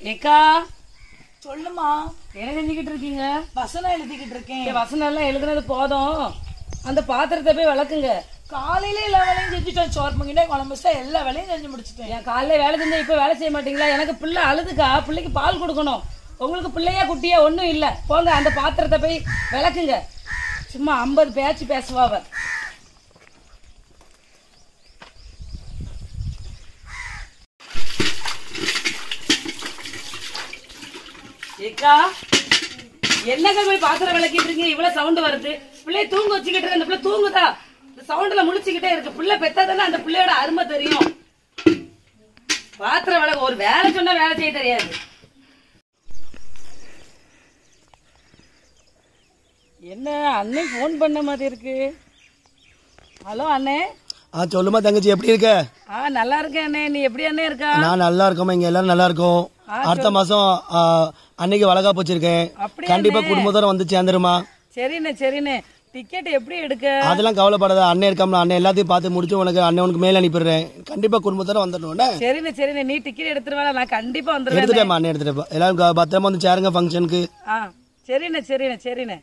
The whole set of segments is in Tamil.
ஏக்கா சொல்லுமா என்ன செஞ்சுக்கிட்டு இருக்கீங்க வசனம் எழுதிக்கிட்டு இருக்கேன் இந்த வசனம் எல்லாம் எழுதுனது போதும் அந்த பாத்திரத்தை போய் விளக்குங்க காலையில எல்லா வேலையும் செஞ்சுட்டேன் சோறு மங்கிட்டே குழம்புச்சா எல்லா வேலையும் செஞ்சு முடிச்சிட்டேன் என் காலையில வேலை செஞ்சா இப்ப வேலை செய்ய மாட்டீங்களா எனக்கு பிள்ளை அழுதுக்கா பிள்ளைக்கு பால் கொடுக்கணும் உங்களுக்கு பிள்ளையா குட்டியா ஒண்ணும் இல்ல போங்க அந்த பாத்திரத்தை போய் விளக்குங்க சும்மா ஐம்பது பேச்சு பேசுவாவ ஏக்கா என்னங்க போய் பாத்திரம் விளக்கிட்டு இருக்கீங்க இவ்வளவு சவுண்ட் வருது பிள்ளைய தூங்க வச்சுக்கிட்டு இருக்கு அந்த பிள்ளை தூங்குதா இந்த சவுண்ட்ல முழிச்சுக்கிட்டே இருக்கு பிள்ளை பெத்தாதானே அந்த பிள்ளையோட அருமை தெரியும் பாத்திரம் விளக்க ஒரு வேலை சொன்னா வேலை செய்ய தெரியாது என்ன அண்ணே ஃபோன் பண்ண மாதிரி இருக்கு ஹலோ அண்ணே ஆ சொல்லுமா தங்கச்சி எப்படி இருக்க ஆ நல்லா இருக்கேன் அண்ணே நீ எப்படி அண்ணே இருக்கா நான் நல்லா இருக்கோமா இங்க எல்லாரும் நல்லா இருக்கோம் அடுத்த மாசம் ஆ, அன்னைக்கு வளகாப்பு வச்சிருக்கேன் அப்படியா கண்டிப்பா குடும்பத்தோட வந்து சேர்ந்துருமா சரிண்ணே சரிண்ணே டிக்கெட் எப்படி எடுக்க அதெல்லாம் கவலைப்படாத அண்ணன் இருக்காமல அண்ணன் எல்லாத்தையும் பார்த்து முடிச்சு உனக்கு அண்ணன் உனக்கு மேல அனுப்பிடுறேன் கண்டிப்பா குடும்பத்தோட வந்துடணும் சரிண்ணே சரிண்ணே நீ டிக்கெட் எடுத்துருவா நான் கண்டிப்பா வந்துருவேன் எடுத்துட்டேன் அண்ணன் எடுத்துட்டேன் எல்லாரும் க- பத்திரமா வந்து சேருங்க ஃபங்க்ஷனுக்கு ஆ சரிண்ணே சரிண்ணே சரிண்ணே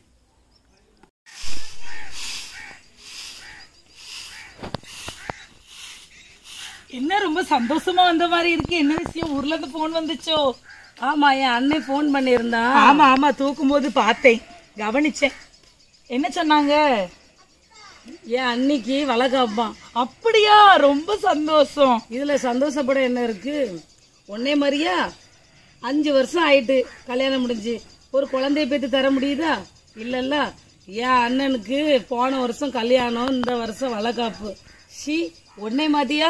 என்ன ரொம்ப சந்தோஷமா வந்த மாதிரி இருக்கு என்ன விஷயம் ஊர்ல இருந்து போன் வந்துச்சோ ஆமா என் அண்ணன் ஃபோன் பண்ணியிருந்தான் ஆமா ஆமா தூக்கும் போது பார்த்தேன் கவனிச்சேன் என்ன சொன்னாங்க என் அன்னைக்கு வளகாப்பான் அப்படியா ரொம்ப சந்தோஷம் இதுல சந்தோஷப்பட என்ன இருக்கு ஒன்னே மாதிரியா அஞ்சு வருஷம் ஆயிட்டு கல்யாணம் முடிஞ்சு ஒரு குழந்தைய பெற்று தர முடியுதா இல்லல்ல என் அண்ணனுக்கு போன வருஷம் கல்யாணம் இந்த வருஷம் வளகாப்பு சி ஒன்னே மாதிரியா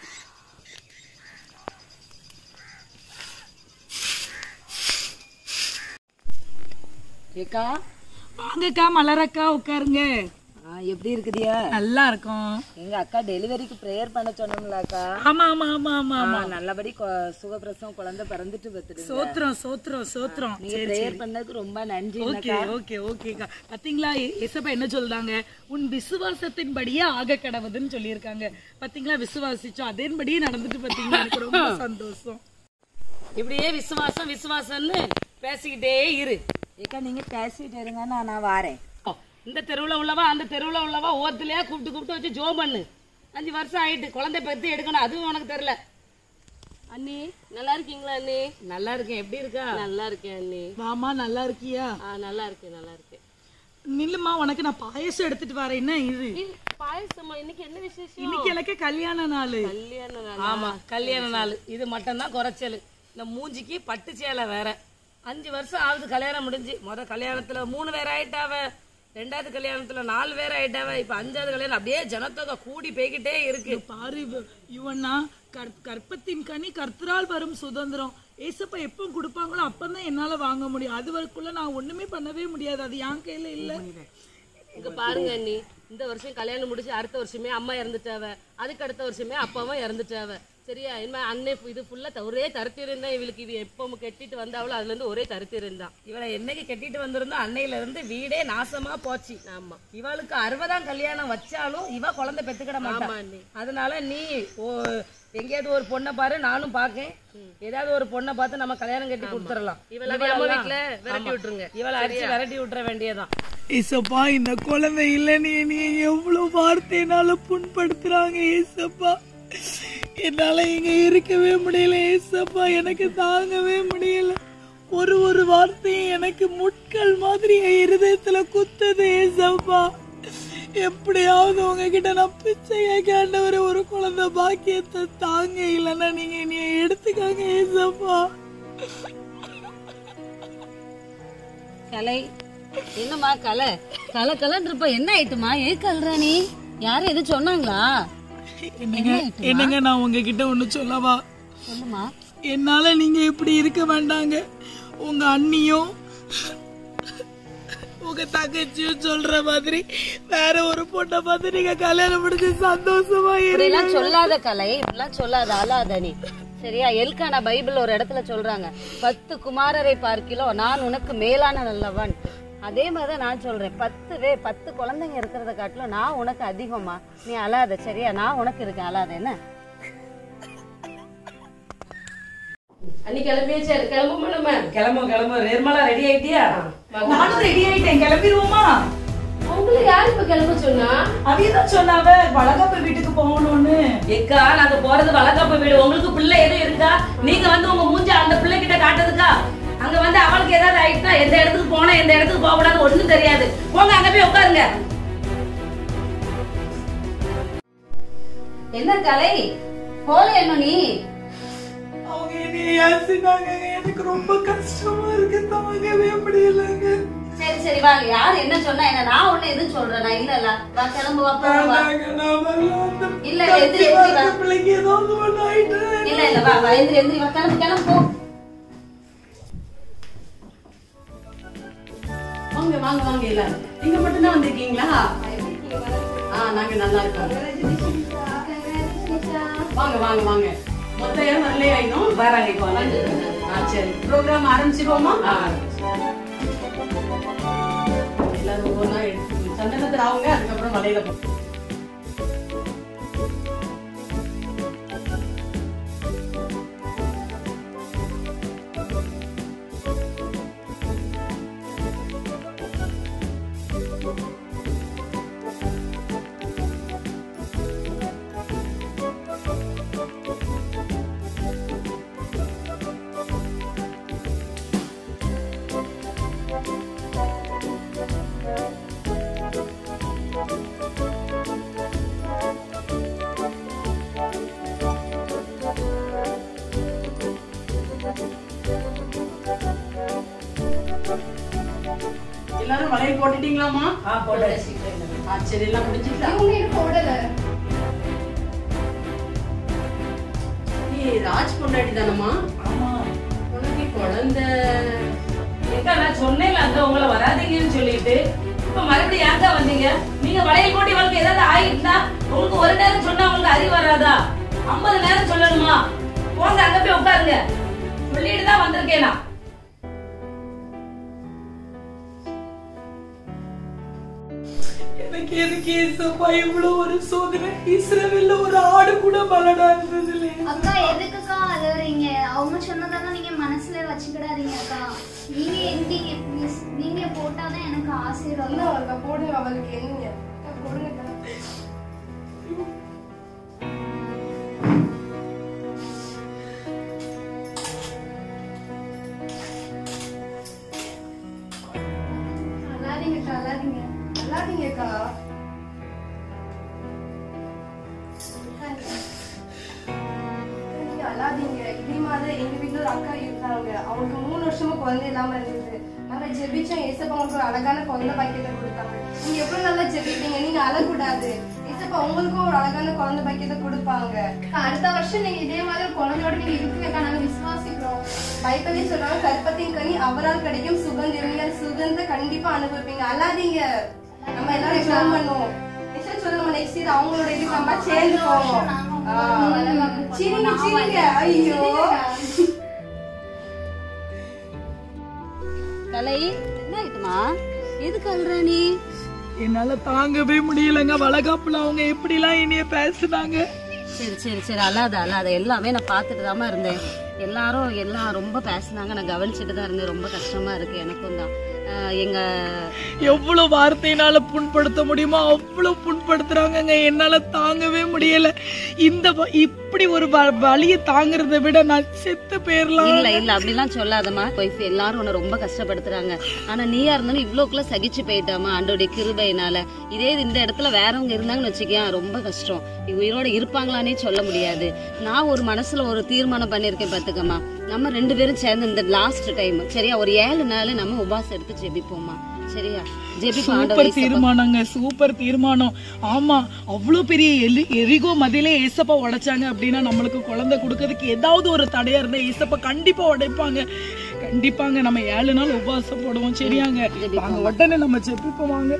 ஏக்கா வாங்கக்கா மலரக்கா உட்காருங்க எப்படி இருக்குதியா நல்லா இருக்கும் எங்க அக்கா டெலிவரிக்கு ப்ரேயர் பண்ண சொன்னோம்லக்கா ஆமா ஆமா ஆமா ஆமா ஆமா நல்லபடி சுகப்பிரசவம் குழந்தை பிறந்துட்டு பத்துடு சோத்திரம் சோத்திரம் சோத்திரம் நீங்க ப்ரேயர் பண்ணதுக்கு ரொம்ப நன்றி ஓகே ஓகே ஓகேக்கா பாத்தீங்களா எ- ஏசப்பா என்ன சொல்றாங்க உன் விசுவாசத்தின்படியே ஆக கடவுதுன்னு சொல்லியிருக்காங்க பாத்தீங்களா விசுவாசிச்சோம் அதன்படியே நடந்துட்டு பாத்தீங்களா எனக்கு ரொம்ப சந்தோஷம் இப்படியே விசுவாசம் விசுவாசம்னு பேசிக்கிட்டே இரு ஏக்கா நீங்க பேசிட்டு இருங்க நான் நான் வாரேன் ஓ, இந்த தெருவுல உள்ளவா அந்த தெருவுல உள்ளவா ஒவ்வொருத்தலையா கூப்பிட்டு கூப்பிட்டு வச்சு ஜோ பண்ணு அஞ்சு வருஷம் ஆயிட்டு குழந்தை பெத்து எடுக்கணும் அதுவும் உனக்கு தெரியல அண்ணி நல்லா இருக்கீங்களா அண்ணி நல்லா இருக்கேன் எப்படி இருக்கா நல்லா இருக்கேன் அண்ணி மாமா நல்லா இருக்கியா ஆ நல்லா இருக்கேன் நல்லா இருக்கேன் நில்லுமா உனக்கு நான் பாயசம் எடுத்துட்டு வரேன் என்ன இது ஏய், பாயசமா இன்னைக்கு என்ன விசேஷம் இன்னைக்கு எனக்கு கல்யாண நாள் கல்யாண நாள் ஆமா கல்யாண நாள் இது மட்டும்தான் குறைச்சல் இந்த மூஞ்சிக்கு பட்டு சேலை வேற அஞ்சு வருஷம் ஆகுது கல்யாணம் முடிஞ்சு முத கல்யாணத்துல மூணு பேர் ஆயிட்டாவ ரெண்டாவது கல்யாணத்துல நாலு பேர் ஆயிட்டாவ இப்ப அஞ்சாவது கல்யாணம் அப்படியே ஜனத்தொகை கூடி போய்கிட்டே இருக்கு பாரு இவ- இவன்னா கற்- கற்பத்தின் கனி கர்த்தரால் வரும் சுதந்திரம் ஏசப்பா எப்போ கொடுப்பாங்களோ அப்பதான் என்னால வாங்க முடியும் அது வரைக்குள்ள நான் ஒண்ணுமே பண்ணவே முடியாது அது என் கையில இல்ல இங்க பாருங்க அண்ணி இந்த வருஷம் கல்யாணம் முடிச்சு அடுத்த வருஷமே அம்மா இறந்துட்டாவ அதுக்கு அடுத்த வருஷமே அப்பாவும் இறந்துட்டாவ சரியா என்ன அண்ணே இது ஃபுல்லா ஒரே தருத்திரம் தான் இவளுக்கு இது எப்போ கட்டிட்டு வந்தாவளோ அதுல இருந்து ஒரே தருத்திரம் தான் இவளை என்னைக்கு கட்டிட்டு வந்திருந்தோம் அன்னையில இருந்து வீடே நாசமா போச்சு ஆமா இவளுக்கு அறுபதாம் கல்யாணம் வச்சாலும் இவ குழந்தை பெத்துக்கிட ஆமா மாட்டான் அண்ணி அதனால நீ ஓ- எங்கேயாவது ஒரு பொண்ணை பாரு நானும் பாக்கேன் ஏதாவது ஒரு பொண்ணை பார்த்து நம்ம கல்யாணம் கட்டி கொடுத்துடலாம் இவளை அம்மா வீட்டுல விரட்டி விட்டுருங்க இவளை அடிச்சு விரட்டி விட்டுற வேண்டியதான் ஏசப்பா இந்த குழந்தை இல்ல நீ நீ எவ்வளவு வார்த்தைனால புண்படுத்துறாங்க ஏசப்பா என்னால இங்க இருக்கவே முடியல ஏசப்பா எனக்கு தாங்கவே முடியல ஒரு ஒரு வார்த்தையும் எனக்கு முட்கள் மாதிரி என் இருதயத்துல குத்துது ஏசப்பா எப்படியாவது உங்ககிட்ட நான் பிச்சை கேட்டவர் ஒரு குழந்தை பாக்கியத்தை தாங்க இல்லைன்னா நீங்க நீ எடுத்துக்காங்க ஏசப்பா கலை என்னம்மா கலை கலை கலன்னு இருப்ப என்ன ஆயிட்டுமா ஏன் கல்ற நீ யாரும் எதுவும் சொன்னாங்களா என்னங்க என்னங்க நான் உங்ககிட்ட ஒண்ணு சொல்லவா சொல்லுமா என்னால நீங்க இப்படி இருக்க வேண்டாங்க உங்க அண்ணியும் உங்க தங்கச்சியும் சொல்ற மாதிரி வேற ஒரு பொண்ணை பார்த்து நீங்க கல்யாணம் முடிச்சு சந்தோஷமா இரு இப்படிலாம் சொல்லாத கலை இப்படிலாம் சொல்லாத அழாத நீ சரியா எல்கானா பைபிள் ஒரு இடத்துல சொல்றாங்க பத்து குமாரரை பார்க்கிலோ நான் உனக்கு மேலான நல்லவன் அதே மாதிரி தான் நான் சொல்றேன் பத்து வே பத்து குழந்தைங்க இருக்கிறத காட்டிலும் நான் உனக்கு அதிகமா நீ அழாத சரியா நான் உனக்கு இருக்கேன் அழாத என்ன அன்னி கிளம்பியாச்சு கிளம்புமா நம்ம கிளம்பு கிளம்பு நிர்மலா ரெடி ஆயிட்டியா நானும் ரெடி ஆயிட்டேன் கிளம்பிடுவோமா உங்களை யார் இப்ப கிளம்ப சொன்னா அவியதான் சொன்னாவ வளகாப்பு வீட்டுக்கு போகணும்னு எக்கா நாங்க போறது வளர்க்காப்ப வீடு உங்களுக்கு பிள்ளை எதுவும் இருக்கா நீங்க வந்து உங்க மூஞ்ச அந்த பிள்ளை கிட்ட காட்டுறதுக்கா அங்க வந்து அவளுக்கு ஏதாவது ஆயிட்டா எந்த இடத்துக்கு போனா எந்த இடத்துக்கு போக கூடாது ஒண்ணும் தெரியாது போங்க அங்க போய் உட்காருங்க என்ன கலை போல என்ன நீ அவங்க என்னைய ஏசினாங்க எனக்கு ரொம்ப கஷ்டமா இருக்கு தாங்கவே முடியலங்க சரி சரி வா யார் என்ன சொன்னா என்ன நான் ஒண்ணு எதுவும் சொல்றேன் நான் இல்ல இல்ல வா கிளம்பு வா போலாம் வா வேண்டாங்க, நான் வரல. அந்த இல்ல, கத்தி எந்திரி, எந்திரி, வளர்த்த வா. பிள்ளைக்கு ஏதாவது ஒண்ணு ஆயிட்டு இல்ல இல்ல வா வா எந்திரி எந்திரி வா கிளம்பு கிளம்பு போ வாங்க வாங்க வாங்க எல்லாரும் நீங்க மட்டும் தான் வந்திருக்கீங்களா ஆ நாங்க நல்லா இருக்கோம் வாங்க வாங்க வாங்க மொத்தம் யாரும் வரலையா இன்னும் வராங்க இப்போ வந்து ஆ சரி ப்ரோக்ராம் ஆரம்பிச்சிருவோமா ஆ. எல்லாரும் ஒவ்வொன்றா எடுத்து சந்தனத்தை ஆகுங்க அதுக்கப்புறம் வலையில போ எல்லாரும் வளையல் போட்டுட்டீங்களாமா ஆ போடு ஆ சரி எல்லாம் முடிஞ்சுட்டா நீ ராஜ் பொண்டாட்டி தானம்மா உனக்கு குழந்தை ஏக்கா நான் சொன்னேன்ல அந்த உங்களை வராதீங்கன்னு சொல்லிட்டு இப்ப மறுபடியும் ஏங்க வந்தீங்க நீங்க வளையல் போட்டி வாழ்க்கை ஏதாவது ஆயிட்டுனா உங்களுக்கு ஒரு நேரம் சொன்னா உங்களுக்கு அறிவு வராதா ஐம்பது நேரம் சொல்லணுமா போங்க அங்க போய் உட்காருங்க சொல்லிட்டு தான் வந்திருக்கேன் நான் எனக்கு எதுக்கு ஏசப்பா இவ்வளவு ஒரு சோதனை இஸ்ரவேல்ல ஒரு ஆடு கூட பலனா இருந்தது இல்லையா அக்கா எதுக்குக்கா அழுவுறீங்க அவங்க சொன்னதெல்லாம் நீங்க மனசுல வச்சுக்கிடாதீங்க அக்கா நீங்க எந்தீங்க ப்ளீஸ் நீங்க போட்டாதான் எனக்கு ஆசீர்வாதம் அக்கா போடுங்க அவளுக்கு என்னங்க அக்கா, கொடுங்கக்கா அழாதீங்கக்கா அழாதீங்க அல்லாதீங்கக்கா நீங்க அல்லாதீங்க இதே மாதிரி எங்க வீட்டுல ஒரு அக்கா இருந்தாங்க அவங்களுக்கு மூணு வருஷமா குழந்தை இல்லாம இருந்தது நாங்க ஜெபிச்சோம் ஏசப்பா உங்களுக்கு ஒரு அழகான குழந்தை பாக்கியத்தை கொடுத்தாங்க நீங்க எவ்வளவு நல்லா ஜெபிப்பீங்க நீங்க அழக்கூடாது ஏசப்பா உங்களுக்கும் ஒரு அழகான குழந்தை பாக்கியத்தை கொடுப்பாங்க அக்கா, அடுத்த வருஷம் நீங்க இதே மாதிரி ஒரு குழந்தையோட நீங்க இருப்பீங்கக்கா நாங்க விசுவாசிக்கிறோம் பைபிளே சொல்றாங்க கற்பத்தின் கனி அவரால் கிடைக்கும் சுகந்திரம் நீங்க அந்த சுகந்தத்தை கண்டிப்பா அனுபவிப்பீங்க அல்லாதீங்க நம்ம எல்லாரும் எக்ஸாம் பண்ணுவோம் நிஷா சொல்ல நம்ம நெக்ஸ்ட் இயர் அவங்களோட இதுக்கு நம்ம சேர்ந்து போவோம் ஆ. சிரிங்க சிரிங்க ஐயோ கலை என்ன ஆயிட்டுமா எதுக்கு அழுற நீ என்னால தாங்கவே முடியலங்க வளகாப்புல அவங்க எப்படி எல்லாம் என்னைய பேசுனாங்க சரி சரி சரி அல்லாத அல்லாத எல்லாமே நான் பார்த்துட்டு தாம்மா இருந்தேன் எல்லாரும் எல்லாம் ரொம்ப பேசுனாங்க நான் கவனிச்சுட்டு தான் இருந்தேன் ரொம்ப கஷ்டமா இருக்கு எனக்கும் தான் ஆஹ் எங்க எவ்வளவு வார்த்தையினால புண்படுத்த முடியுமோ அவ்வளவு புண்படுத்துறாங்கங்க என்னால தாங்கவே முடியல இந்த வ- இப்படி ஒரு வ- வலியை தாங்குறதை விட நான் செத்து போயிரலாம் இல்ல இல்ல அப்படிலாம் சொல்லாதம்மா ஒய்ஃப் எல்லாரும் உன்னை ரொம்ப கஷ்டப்படுத்துறாங்க ஆனா நீயா இருந்தாலும் இவ்வளவுக்குள்ள சகிச்சு போயிட்டாமா ஆண்டோடைய கிருபையினால இதே இந்த இடத்துல வேறவங்க இருந்தாங்கன்னு வச்சுக்கேன் ரொம்ப கஷ்டம் நீ உயிரோட இருப்பாங்களானே சொல்ல முடியாது நான் ஒரு மனசுல ஒரு தீர்மானம் பண்ணிருக்கேன் பாத்துக்கம்மா நம்ம ரெண்டு பேரும் சேர்ந்து இந்த லாஸ்ட் டைம் சரியா ஒரு ஏழு நாள் நம்ம உபாசம் எடுத்து ஜெபிப்போமா சரியா ஜெபிப்போம் ஆண்டவரே சூப்பர் இயேசப்பா. தீர்மானங்க சூப்பர் தீர்மானம் ஆமா அவ்வளவு பெரிய எலி எரிகோ மதிலே ஏசப்பா உடைச்சாங்க அப்படின்னா நம்மளுக்கு குழந்தை கொடுக்கறதுக்கு ஏதாவது ஒரு தடையா இருந்தா ஏசப்பா கண்டிப்பா உடைப்பாங்க கண்டிப்பாங்க நம்ம ஏழு நாள் உபவாசம் போடுவோம் சரியாங்க வாங்க உடனே நம்ம செப்பிப்போம் வாங்க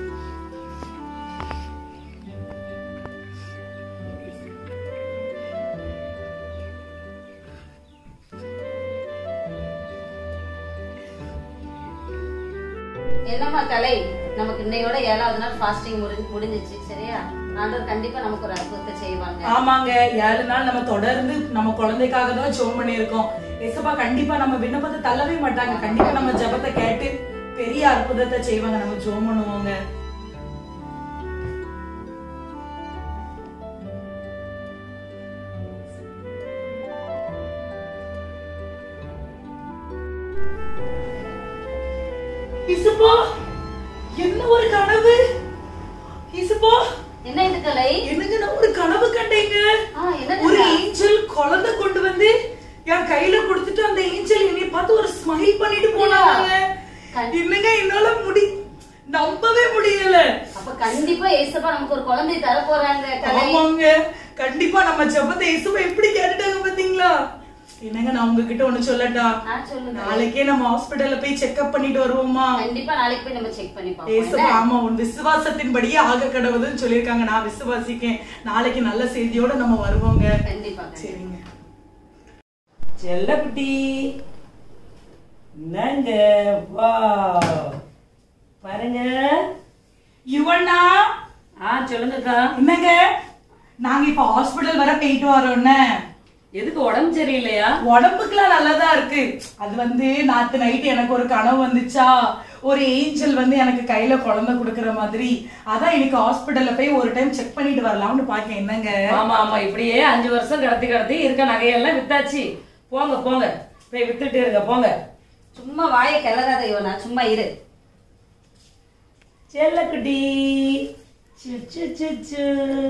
என்னம்மா கலை நமக்கு இன்னையோட ஏழாவது நாள் ஃபாஸ்டிங் முடிஞ்சிச்சு சரியா ஆண்டவர் கண்டிப்பா நமக்கு ஒரு அற்புதத்தை செய்வாங்க ஆமாங்க ஏழு நாள் நம்ம தொடர்ந்து நம்ம குழந்தைக்காக தான் ஜோம் பண்ணியிருக்கோம் ஏசப்பா கண்டிப்பா நம்ம விண்ணப்பத்தை தள்ளவே மாட்டாங்க கண்டிப்பா நம்ம ஜெபத்தை கேட்டு பெரிய அற்புதத்தை செய்வாங்க நம்ம ஜோம் பண்ணுவோங்க இசுப்பா என்ன ஒரு கனவு இசுப்பா என்ன இது கலை என்னங்க நான் ஒரு கனவு கண்டேங்க ஆ, என்னது ஒரு கா? ஏஞ்சல் குழந்தை கொண்டு வந்து என் கையில கொடுத்துட்டு அந்த ஏஞ்சல் என்னை பார்த்து ஒரு ஸ்மைல் பண்ணிட்டு போனாங்க கண்- என்னங்க என்னால முடி நம்பவே முடியல அப்ப கண்டிப்பா ஏசப்பா நமக்கு ஒரு குழந்தை தர போறாங்க கலை ஆமாங்க கண்டிப்பா நம்ம ஜெபத்தை இயேசுவை எப்படி கேட்டுட்டாங்க பாத்தீங்களா என்னங்க நான் உங்ககிட்ட ஒண்ணு சொல்லட்டா ஆ, சொல்லுங்க நாளைக்கே நம்ம ஹாஸ்பிடல்ல போய் செக்அப் பண்ணிட்டு வருவோமா கண்டிப்பா நாளைக்கு போய் நம்ம செக் பண்ணி பார்ப்போம் ஏசப்பா என்ன? ஆமா உன் விசுவாசத்தின்படியே ஆக கடவுதுன்னு சொல்லியிருக்காங்க நான் விசுவாசிக்கேன் நாளைக்கு நல்ல செய்தியோட நம்ம வருவோங்க கண்டிப்பா கண்டிப்பா. சரிங்க செல்லக்குட்டி என்னங்க வா பாருங்க யுவண்ணா ஆ சொல்லுங்கக்கா என்னங்க நாங்க இப்ப ஹாஸ்பிடல் வர போயிட்டு வரோம்னு எதுக்கு உடம்பு சரியில்லையா உடம்புக்குலாம் நல்லதா இருக்கு அது வந்து நாத்து நைட் எனக்கு ஒரு கனவு வந்துச்சா ஒரு ஏஞ்சல் வந்து எனக்கு கையில குழந்தை கொடுக்கற மாதிரி அதான் எனக்கு ஹாஸ்பிடல்ல போய் ஒரு டைம் செக் பண்ணிட்டு வரலாம்னு பாக்கேன் என்னங்க ஆமா ஆமா இப்படியே அஞ்சு வருஷம் கடத்தி கடத்தி இருக்க நகையெல்லாம் வித்தாச்சு போங்க போங்க போய் வித்துட்டு இருங்க போங்க சும்மா வாயை கிளறாத இவனா சும்மா இரு செல்லக்குட்டி சு, சு, சு, சு.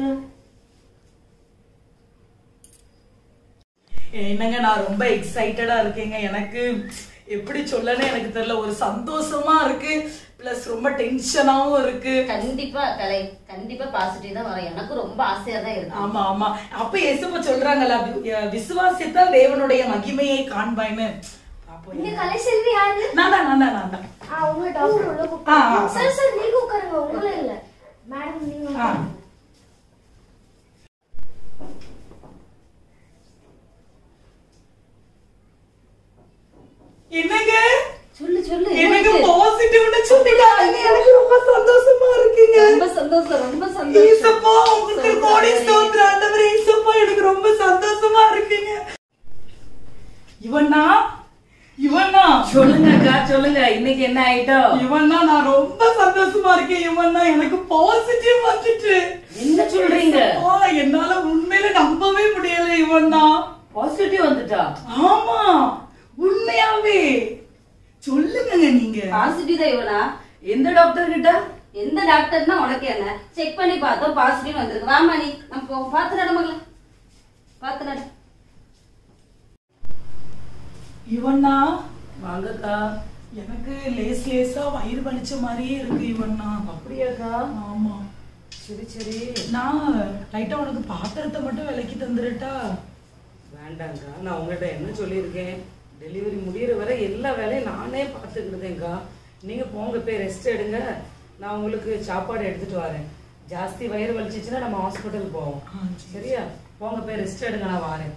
என்னங்க நான் ரொம்ப எக்ஸைட்டடா இருக்கேங்க எனக்கு எப்படி சொல்லன்னு எனக்கு தெரியல ஒரு சந்தோஷமா இருக்கு பிளஸ் ரொம்ப டென்ஷனாவும் இருக்கு கண்டிப்பா கலை கண்டிப்பா பாசிட்டிவ் தான் வரும் எனக்கும் ரொம்ப ஆசையா தான் இருக்கு ஆமா ஆமா அப்ப எசுப்ப சொல்றாங்கல்ல வி- விசுவாசித்தால் தேவனுடைய மகிமையை காண்பாய்ன்னு அப்போ இங்க கலைசெல்வி யாரு நான் தான் நான் தான் நான் தான் ஆ உங்க டாக்டர் உள்ள ஆ, ஆ, கூப்பிட்டு ஆ. சார் சார் நீங்க உட்காருங்க உங்களே இல்ல மேடம் நீங்க ஆ. உட்காருங்க. என்னங்க சொல்லு சொல்லு எனக்கு என்ன பாசிட்டிவ்னு சொல்லிட்டாங்க எனக்கு ரொம்ப சந்தோஷமா இருக்குங்க ரொம்ப சந்தோஷம் ரொம்ப சந்தோஷம் ஈசப்பா உங்களுக்கு கோடி ஸ்தோத்திரம் ஆண்டவரே ஈசப்பா எனக்கு ரொம்ப சந்தோஷமா இருக்குங்க இவனா இவனா சொல்லுங்கக்கா சொல்லுங்க இன்னைக்கு என்ன ஆயிட்டோம் இவனா நான் ரொம்ப சந்தோஷமா இருக்கேன் இவனா எனக்கு பாசிட்டிவ் வந்துட்டு என்ன சொல்றீங்க ஆ, என்னால உண்மையில நம்பவே முடியல இவனா பாசிட்டிவ் வந்துட்டா ஆமா உண்மையாவே சொல்லுங்க நீங்க பாசிட்டிவ் தான் இவனா எந்த டாக்டர் கிட்ட எந்த டாக்டர்னா உனக்கு என்ன செக் பண்ணி பார்த்தோம் பாசிட்டிவ் வந்திருக்கு வாமா நீ நம்ம போ பார்த்து நட மகள பார்த்து நட இவனா வாங்கக்கா எனக்கு லேஸ் லேசா வயிறு வலிச்ச மாதிரியே இருக்கு இவனா அப்படியாக்கா ஆமா சரி சரி நான் லைட்டா உனக்கு பாத்திரத்தை மட்டும் விலைக்கு தந்துருட்டா வேண்டாங்க்கா நான் உங்கள்கிட்ட என்ன சொல்லியிருக்கேன் டெலிவரி முடியிற வரை எல்லா வேலையும் நானே பார்த்துக்கிடுதேங்க்கா நீங்கள் போங்க போய் ரெஸ்ட் எடுங்க நான் உங்களுக்கு சாப்பாடு எடுத்துட்டு வரேன் ஜாஸ்தி வயிறு வலிச்சிச்சுன்னா நம்ம ஹாஸ்பிட்டல் போவோம் சரியா போங்க போய் ரெஸ்ட் எடுங்க நான் வரேன்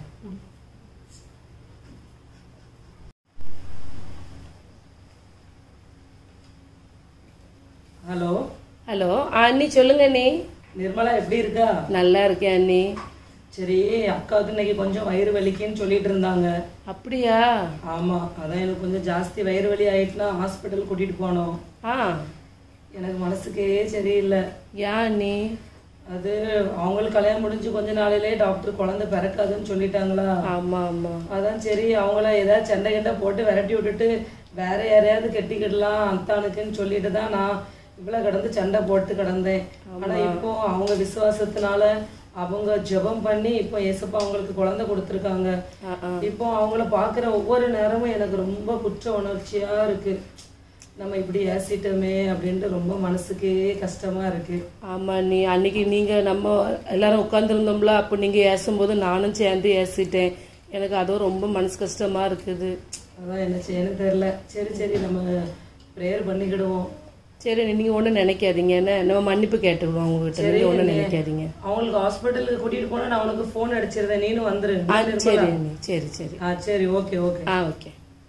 ஹலோ ஹலோ அண்ணி சொல்லுங்க அண்ணி நிர்மலா எப்படி இருக்கா நல்லா இருக்கேன் அண்ணி சரி அக்காவுக்கு இன்னைக்கு கொஞ்சம் வயிறு வலிக்குன்னு சொல்லிட்டு இருந்தாங்க அப்படியா ஆமா அதான் எனக்கு கொஞ்சம் ஜாஸ்தி வயிறு வலி ஆயிட்டுனா ஹாஸ்பிட்டல் கூட்டிட்டு போனோம் ஆ எனக்கு மனசுக்கே சரியில்லை யா அண்ணி அது அவங்களுக்கு கல்யாணம் முடிஞ்சு கொஞ்ச நாளிலே டாக்டர் குழந்தை பிறக்காதுன்னு சொல்லிட்டாங்களா ஆமா ஆமா அதான் சரி அவங்கள ஏதாவது சண்டை கிண்டை போட்டு விரட்டி விட்டுட்டு வேற யாரையாவது கெட்டிக்கிடலாம் அத்தானுக்குன்னு சொல்லிட்டு தான் நான் இவ்வளவு கடந்து சண்டை போட்டு கிடந்தேன் ஆனா இப்போ அவங்க விசுவாசத்தினால அவங்க ஜெபம் பண்ணி இப்போ ஏசப்பா அவங்களுக்கு குழந்தை கொடுத்துருக்காங்க இப்போ அவங்கள பார்க்குற ஒவ்வொரு நேரமும் எனக்கு ரொம்ப குற்ற உணர்ச்சியா இருக்கு நம்ம இப்படி ஏசிட்டோமே அப்படின்ட்டு ரொம்ப மனசுக்கே கஷ்டமா இருக்கு ஆமா அண்ணி அன்னைக்கு நீங்க நம்ம எல்லாரும் உட்காந்துருந்தோம்ல அப்போ நீங்க ஏசும்போது நானும் சேர்ந்து ஏசிட்டேன் எனக்கு அதுவும் ரொம்ப மனசு கஷ்டமா இருக்குது அதான் என்ன செய்யணும் தெரியல சரி சரி நம்ம ப்ரேயர் பண்ணிக்கிடுவோம் சரி நீங்க ஒண்ணும் நினைக்காதீங்க என்ன நம்ம மன்னிப்பு கேட்டுருவோம் உங்ககிட்ட நீங்க ஒண்ணும் நினைக்காதீங்க அவங்களுக்கு ஹாஸ்பிட்டலுக்கு கூட்டிட்டு போனா நான் உனக்கு ஃபோன் அடிச்சிருந்தேன் நீனும் வந்துரு ஆ சரி அண்ணி சரி சரி ஆ சரி ஓகே ஓகே ஆ ஓகே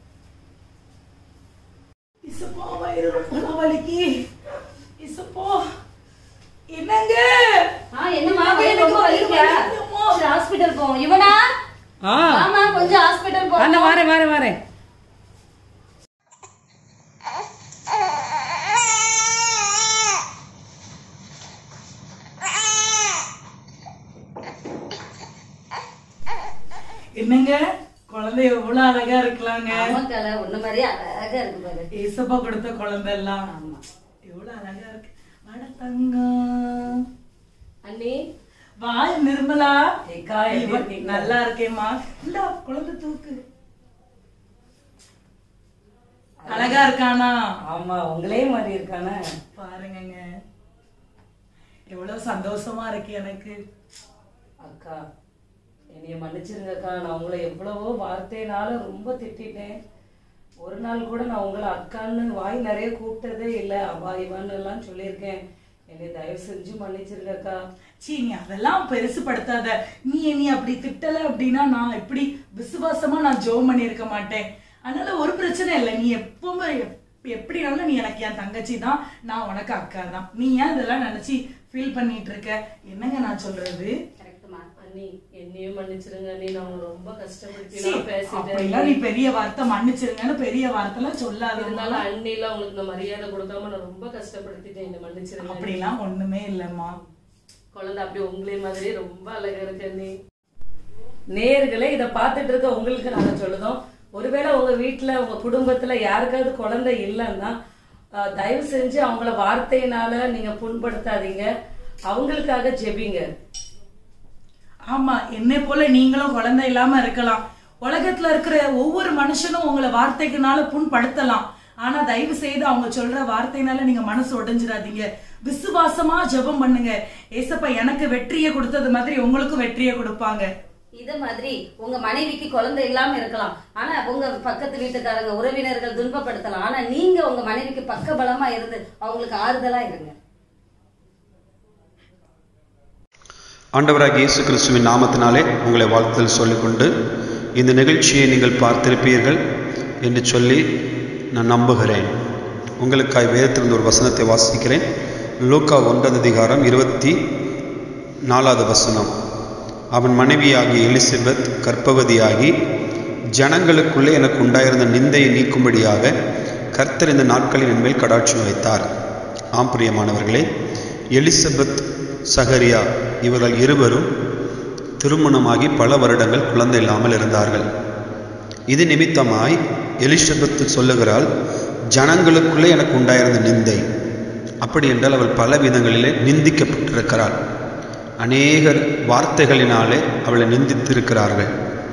இசப்பா வயிறு ரொம்ப வலிக்கு இசப்பா என்னங்க ஆ என்னம்மா வயிறு ரொம்ப வலிக்கா சரி ஹாஸ்பிடல் போவோம் இவனா ஆமா கொஞ்சம் ஹாஸ்பிடல் போ அந்த வாரேன் வாரேன் வாரேன் என்னங்க குழந்தை எவ்வளவு அழகா இருக்கலாங்க ஆமாக்கல உன்ன மாதிரியே அழகா இருக்கு பாரு ஏசப்பா கொடுத்த குழந்தை எல்லாம் எவ்வளவு அழகா இருக்கு வாட தங்கம் அண்ணி வாய் நிர்மலா ஏக்கா, எப்படி இவ- இருக்கீங்க? நல்லா இருக்கேம்மா இல்ல குழந்தை தூக்கு அழகா இருக்கானா ஆமா உங்களே மாதிரி இருக்கானே பாருங்கங்க எவ்வளவு சந்தோஷமா இருக்கு எனக்கு அக்கா என்னைய மன்னிச்சிருங்கக்கா நான் உங்களை எவ்வளவோ வார்த்தையினால ரொம்ப திட்டிட்டேன் ஒரு நாள் கூட நான் உங்களை அக்கான்னு வாய் நிறைய கூப்பிட்டதே இல்லை அவா இவான்னு எல்லாம் சொல்லியிருக்கேன் என்னை தயவு செஞ்சு மன்னிச்சிருங்கக்கா சீ நீ அதெல்லாம் பெருசுபடுத்தாத நீ நீ அப்படி திட்டல அப்படின்னா நான் எப்படி விசுவாசமா நான் ஜோம் பண்ணியிருக்க மாட்டேன் அதனால ஒரு பிரச்சனை இல்லை நீ எப்பவுமே எப்- எப்படினாலும் நீ எனக்கு என் தங்கச்சி தான் நான் உனக்கு அக்கா தான் நீ ஏன் இதெல்லாம் நினைச்சு ஃபீல் பண்ணிட்டு இருக்க என்னங்க நான் சொல்றது கரெக்டுமா அண்ணி என்னையும் மன்னிச்சிருங்க அண்ணி நான் உங்களை ரொம்ப சீ, கஷ்டப்படுத்தி பேசிட்டேன் அப்படிலாம் நீ பெரிய வார்த்தை மன்னிச்சிருங்கன்னு பெரிய வார்த்தைலாம் சொல்லாத இருந்தாலும் அண்ணில உங்களுக்கு நான் மரியாதை கொடுக்காம நான் ரொம்ப கஷ்டப்படுத்திட்டேன் என்ன மன்னிச்சிருங்க அண்ணி. அப்படிலாம் ஒண்ணுமே இல்லம்மா குழந்தை அப்படியே உங்களே மாதிரியே ரொம்ப அழகா இருக்கு அண்ணி நேர்களே இதை பார்த்துட்டு இருக்க உங்களுக்கு நாங்க சொல்லுதோம் ஒருவேளை உங்க வீட்டுல உங்க குடும்பத்துல யாருக்காவது குழந்தை இல்லைன்னா ஆஹ், தயவு செஞ்சு அவங்கள வார்த்தையினால நீங்க புண்படுத்தாதீங்க அவங்களுக்காக ஜெபிங்க ஆமா என்னை போல நீங்களும் குழந்தை இல்லாம இருக்கலாம் உலகத்துல இருக்கிற ஒவ்வொரு மனுஷனும் உங்களை வார்த்தைக்குனால புண்படுத்தலாம் ஆனா தயவு செய்து அவங்க சொல்ற வார்த்தைனால நீங்க மனசு உடைஞ்சிடாதீங்க விசுவாசமா ஜெபம் பண்ணுங்க ஏசப்பா எனக்கு வெற்றியை கொடுத்தது மாதிரி உங்களுக்கும் வெற்றியை கொடுப்பாங்க இது மாதிரி உங்க மனைவிக்கு குழந்தை இல்லாம இருக்கலாம் ஆனா உங்க பக்கத்து வீட்டுக்காரங்க உறவினர்கள் துன்பப்படுத்தலாம் ஆனா நீங்க உங்க மனைவிக்கு பக்க பலமா இருந்து அவங்களுக்கு ஆறுதலா இருங்க ஆண்டவராகிய இயேசு கிறிஸ்துவின் நாமத்தினாலே உங்களை வாழ்த்துதல் சொல்லிக்கொண்டு இந்த நிகழ்ச்சியை நீங்கள் பார்த்திருப்பீர்கள் என்று சொல்லி நான் நம்புகிறேன் உங்களுக்காய் வேதத்திலிருந்து ஒரு வசனத்தை வாசிக்கிறேன் லூக்கா ஒன்றாவது அதிகாரம் இருபத்தி நாலாவது வசனம் அவன் மனைவியாகிய எலிசபெத் கர்ப்பவதியாகி ஜனங்களுக்குள்ளே எனக்கு உண்டாயிருந்த நிந்தையை நீக்கும்படியாக கர்த்தர் இந்த நாட்களில் என் மேல் கடாட்சி வைத்தார் ஆம் பிரியமானவர்களே எலிசபெத் சகரியா இவர்கள் இருவரும் திருமணமாகி பல வருடங்கள் குழந்தை இல்லாமல் இருந்தார்கள் இது நிமித்தமாய் எலிசபெத் சொல்லுகிறாள் ஜனங்களுக்குள்ளே எனக்கு உண்டாயிருந்த நிந்தை அப்படி என்றால் அவள் பல விதங்களிலே நிந்திக்கப்பட்டிருக்கிறாள் அநேகர் வார்த்தைகளினாலே அவளை நிந்தித்திருக்கிறார்கள்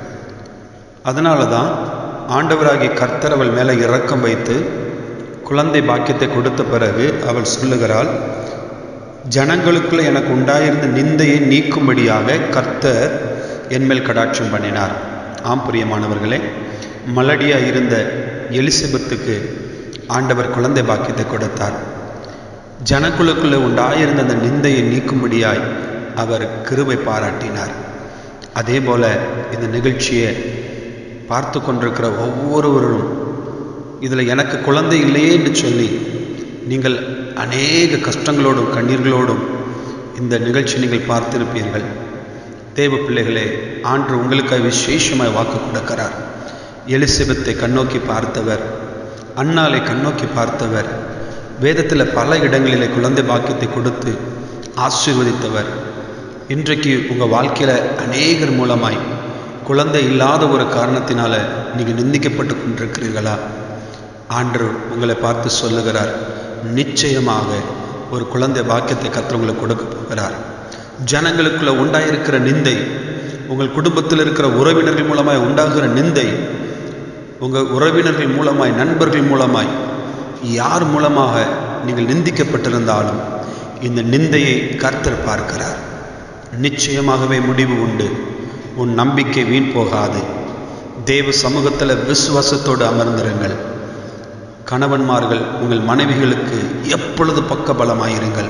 அதனால தான் ஆண்டவராகிய கர்த்தர் அவள் மேலே இரக்கம் வைத்து குழந்தை பாக்கியத்தை கொடுத்த பிறகு அவள் சொல்லுகிறாள் ஜனங்களுக்குள்ள எனக்கு உண்டாயிருந்த நிந்தையை நீக்கும்படியாக கர்த்தர் என்மேல் கடாட்சம் பண்ணினார் ஆம் பிரியமானவர்களே மலடியா இருந்த எலிசபெத்துக்கு ஆண்டவர் குழந்தை பாக்கியத்தை கொடுத்தார் ஜனங்களுக்குள்ள உண்டாயிருந்த அந்த நிந்தையை நீக்கும்படியாய் அவர் கிருபை பாராட்டினார் அதே போல இந்த நிகழ்ச்சியை பார்த்து கொண்டிருக்கிற ஒவ்வொருவரும் இதில் எனக்கு குழந்தை இல்லையே என்று சொல்லி நீங்கள் அநேக கஷ்டங்களோடும் கண்ணீர்களோடும் இந்த நிகழ்ச்சி நீங்கள் பார்த்திருப்பீர்கள் தேவ பிள்ளைகளே ஆண்டு உங்களுக்காக விசேஷமாய் வாக்கு கொடுக்கிறார் எலிசபெத்தை கண்ணோக்கி பார்த்தவர் அன்னாலை கண்ணோக்கி பார்த்தவர் வேதத்தில் பல இடங்களிலே குழந்தை பாக்கியத்தை கொடுத்து ஆசீர்வதித்தவர் இன்றைக்கு உங்கள் வாழ்க்கையில் அநேகர் மூலமாய் குழந்தை இல்லாத ஒரு காரணத்தினால நீங்கள் நிந்திக்கப்பட்டு கொண்டிருக்கிறீர்களா ஆண்டவர் உங்களை பார்த்து சொல்லுகிறார் நிச்சயமாக ஒரு குழந்தை பாக்கியத்தை கர்த்தர் உங்களுக்கு கொடுக்க போகிறார் ஜனங்களுக்குள்ள உண்டாயிருக்கிற நிந்தை உங்கள் குடும்பத்தில் இருக்கிற உறவினர்கள் மூலமாய் உண்டாகிற நிந்தை உங்கள் உறவினர்கள் மூலமாய் நண்பர்கள் மூலமாய் யார் மூலமாக நீங்கள் நிந்திக்கப்பட்டிருந்தாலும் இந்த நிந்தையை கர்த்தர் பார்க்கிறார் நிச்சயமாகவே முடிவு உண்டு உன் நம்பிக்கை வீண் போகாது தேவ சமூகத்தில் விசுவாசத்தோடு அமர்ந்திருங்கள் கணவன்மார்கள் உங்கள் மனைவிகளுக்கு எப்பொழுது பக்க பலமாயிருங்கள்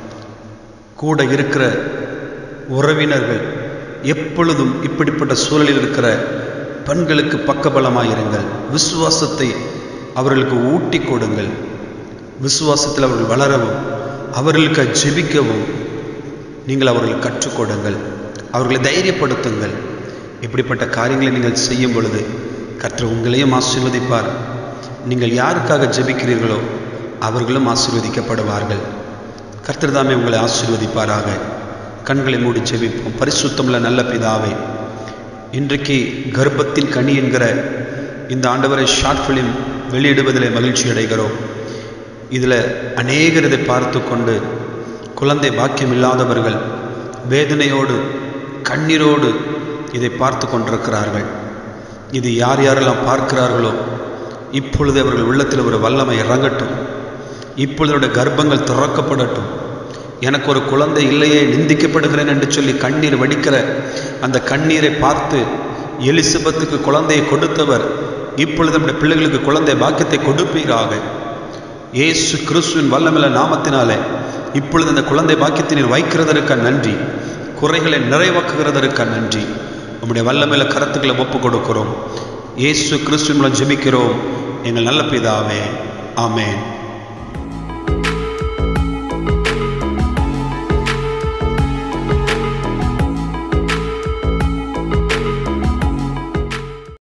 கூட இருக்கிற உறவினர்கள் எப்பொழுதும் இப்படிப்பட்ட சூழலில் இருக்கிற பெண்களுக்கு பக்கபலமாயிருங்கள் விசுவாசத்தை அவர்களுக்கு ஊட்டி கொடுங்கள் விசுவாசத்தில் அவர்கள் வளரவும் அவர்களுக்கு ஜெபிக்கவும் நீங்கள் அவர்களுக்கு கற்றுக் கொடுங்கள் அவர்களை தைரியப்படுத்துங்கள் இப்படிப்பட்ட காரியங்களை நீங்கள் செய்யும் பொழுது கர்த்தர் உங்களையும் ஆசீர்வதிப்பார் நீங்கள் யாருக்காக ஜெபிக்கிறீர்களோ அவர்களும் ஆசீர்வதிக்கப்படுவார்கள் கர்த்தர் தாமே உங்களை ஆசீர்வதிப்பாராக கண்களை மூடி ஜெபிப்போம் பரிசுத்தமுள்ள நல்ல பிதாவே இன்றைக்கு கர்ப்பத்தின் கனி என்கிற இந்த ஆண்டவரை ஷார்ட் ஃபிலிம் வெளியிடுவதில் மகிழ்ச்சி அடைகிறோம் இதில் அநேகர் இதை பார்த்து கொண்டு குழந்தை பாக்கியம் இல்லாதவர்கள் வேதனையோடு கண்ணீரோடு இதை பார்த்து கொண்டிருக்கிறார்கள் இது யார் யாரெல்லாம் பார்க்கிறார்களோ இப்பொழுது அவர்கள் உள்ளத்தில் ஒரு வல்லமை இறங்கட்டும் இப்பொழுது கர்ப்பங்கள் திறக்கப்படட்டும் எனக்கு ஒரு குழந்தை இல்லையே நிந்திக்கப்படுகிறேன் என்று சொல்லி கண்ணீர் வடிக்கிற அந்த கண்ணீரை பார்த்து எலிசபெத்துக்கு குழந்தையை கொடுத்தவர் இப்பொழுது நம்முடைய பிள்ளைகளுக்கு குழந்தை பாக்கியத்தை கொடுப்பீராக இயேசு கிறிஸ்துவின் வல்லமில்ல நாமத்தினாலே இப்பொழுது அந்த குழந்தை பாக்கியத்தை நீர் வைக்கிறதற்காக நன்றி குறைகளை நிறைவாக்குகிறதற்காக நன்றி உம்முடைய வல்லமில்ல கருத்துக்களை ஒப்பு கொடுக்கிறோம் இயேசு கிறிஸ்துவின் மூலம் ஜெபிக்கிறோம் எங்கள் நல்ல பிதாவே ஆமென்